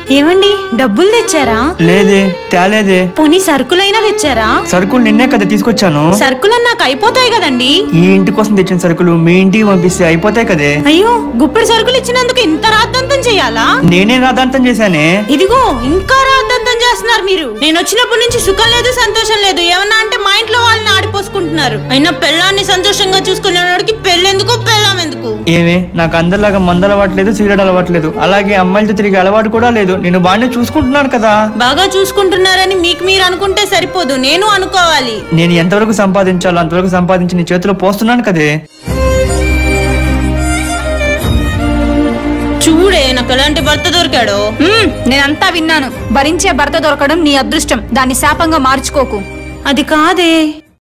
ఏమండి డబ్బులు తెచ్చారా లేదే తేలేదే పోనీ సరుకులైనా తెచ్చారా సరుకులు నిన్నే కదా తీసుకొచ్చాను సరుకులు నాకు అయిపోతాయి కదండి ఈ ఇంటి కోసం తెచ్చిన సరుకులు మీ ఇంటికి పంపిస్తే అయిపోతాయి కదే అయ్యో గుప్పెడు సరుకులు ఇచ్చినందుకు ఇంత రాద్దంతం చేయాలా నేనే రాదాంతం చేశానే ఇదిగో ఇంకా రాద్దంతం చేస్తున్నారు మీరు నేను వచ్చినప్పటి నుంచి సుఖం లేదు సంతోషం లేదు ఏమన్నా అంటే మా ఇంట్లో వాళ్ళని ఆడిపోసుకుంటున్నారు అయినా పెళ్ళాన్ని సంతోషంగా చూసుకునేవాడికి పెళ్ళెందుకు పెళ్ళాం ఎందుకు ఏమే నాకు అందరిలాగా మందు అలవాట్లేదు సిగరెట్ అలవాట్లేదు అలాగే అమ్మాయిలతో తిరిగే అలవాటు కూడా లేదు నేను బాగానే చూసుకుంటున్నాను కదా బాగా చూసుకుంటున్నారని మీకు మీరు అనుకుంటే సరిపోదు నేను అనుకోవాలి నేను ఎంతవరకు సంపాదించాలో అంతవరకు సంపాదించి నీ చేతిలో పోస్తున్నాను కదే చూడే నాకు ఎలాంటి భర్త దొరికాడో మ్మ్, నేనంతా విన్నాను భరించే భర్త దొరకడం నీ అదృష్టం దాన్ని శాపంగా మార్చుకోకు అది కాదే